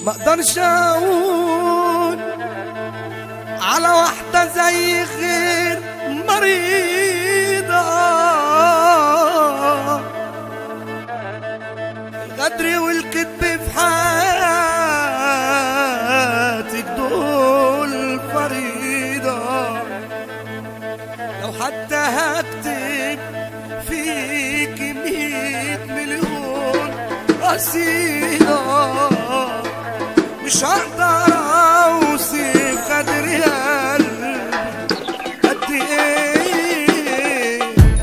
ما اقدرش اقول على واحدة زي غير مريضة الغدر والكذب في حياتك دول فريضة لو حتى هكتب فيك مية مليون قصيدة مش هقدر اوصف قدر قلبي قد ايه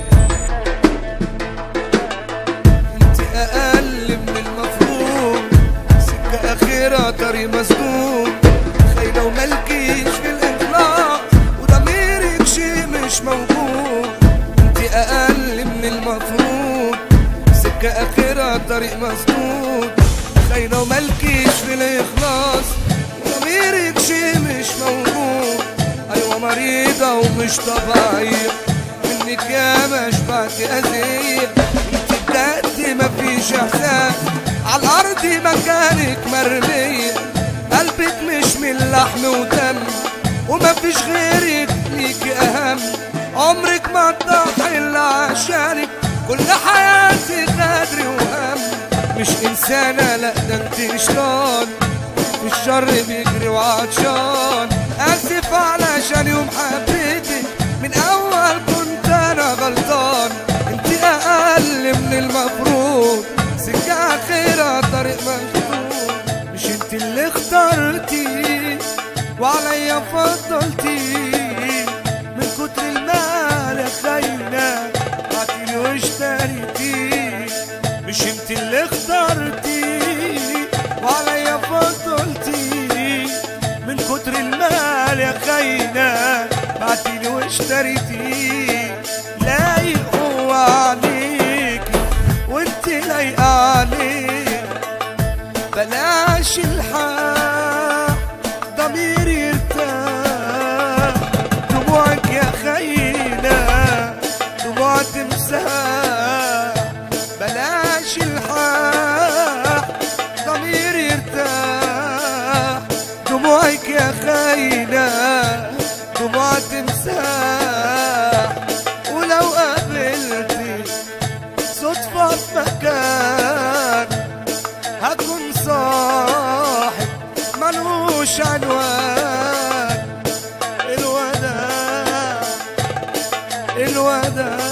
انت اقل من المفروض سكة اخيرة طريق مسدود خاينة وملكيش في الاخلاص وضميرك شي مش موجود انت اقل من المفروض سكة اخيرة طريق مسدود خاينة وملكيش في الاخلاص وضميرك شي مش موجود ايوه مريضة ومش طبيعية منك يا ما شبعت اذية انت بجد مفيش احساس على الارض مكانك مرمية قلبك مش من لحم ودم ومفيش غيرك ليكي اهم عمرك ما تضحي الا عشانك كل حياتي غدر وهم مش انسانة لا ده انت شيطان والشر بيجري وعطشان اسف علشان يوم حبيتك من اول كنت انا غلطان انت اقل من المفروض سكة اخيرة طريق مسدود مش انت اللي اخترتي وعليا فضلتي من كتر المال يا خاينة بعتيلي واشتريتي مش انت اللي اخترتي وعليا فضلتي من كتر المال يا خاينة بعتيلي واشتريتي لايق هو عليك وانت لايقة عليك بلاش الحق ضميري يرتاح دموعك يا خاينة دموع تمسح بلاش الحق ضميري يرتاح دموعك يا خاينة دموع تمسح ولو قابلتي صدفة في مكان هكون صاحب ملوش عنوان الوداع الوداع